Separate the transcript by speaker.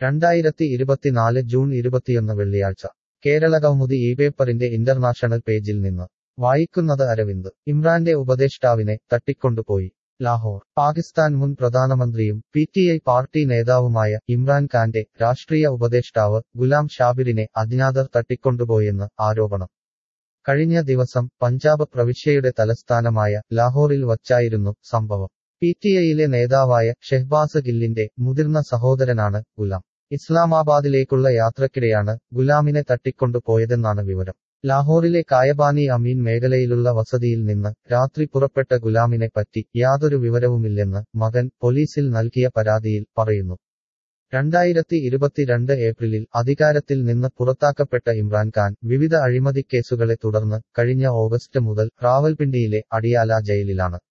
Speaker 1: രണ്ടായിരത്തി ഇരുപത്തിനാല് ജൂൺ ഇരുപത്തിയൊന്ന് വെള്ളിയാഴ്ച കേരള കൗമുദി ഈ പേപ്പറിന്റെ ഇന്റർനാഷണൽ പേജിൽ നിന്ന് വായിക്കുന്നത് അരവിന്ദ് ഇമ്രാന്റെ ഉപദേഷ്ടാവിനെ തട്ടിക്കൊണ്ടുപോയി ലാഹോർ പാകിസ്ഥാൻ മുൻ പ്രധാനമന്ത്രിയും പി ടി ഐ പാർട്ടി നേതാവുമായ ഇമ്രാൻ ഖാന്റെ രാഷ്ട്രീയ ഉപദേഷ്ടാവ് ഗുലാം ഷാബിറിനെ അജ്ഞാതർ തട്ടിക്കൊണ്ടുപോയെന്ന് ആരോപണം കഴിഞ്ഞ ദിവസം പഞ്ചാബ് പ്രവിശ്യയുടെ തലസ്ഥാനമായ ലാഹോറിൽ വച്ചായിരുന്നു സംഭവം പി ടി ഐയിലെ നേതാവായ ഷെഹ്ബാസ് ഗില്ലിന്റെ മുതിർന്ന സഹോദരനാണ് ഗുലാം ഇസ്ലാമാബാദിലേക്കുള്ള യാത്രക്കിടെയാണ് ഗുലാമിനെ തട്ടിക്കൊണ്ടുപോയതെന്നാണ് വിവരം ലാഹോറിലെ കായബാനി അമീൻ മേഖലയിലുള്ള വസതിയിൽ നിന്ന് രാത്രി പുറപ്പെട്ട ഗുലാമിനെ പറ്റി യാതൊരു വിവരവുമില്ലെന്ന് മകൻ പോലീസിൽ നൽകിയ പരാതിയിൽ പറയുന്നു രണ്ടായിരത്തി ഇരുപത്തിരണ്ട് ഏപ്രിലിൽ അധികാരത്തിൽ നിന്ന് പുറത്താക്കപ്പെട്ട ഇമ്രാൻഖാൻ വിവിധ അഴിമതിക്കേസുകളെ തുടർന്ന് കഴിഞ്ഞ ഓഗസ്റ്റ് മുതൽ റാവൽപിണ്ടിയിലെ അടിയാല ജയിലിലാണ്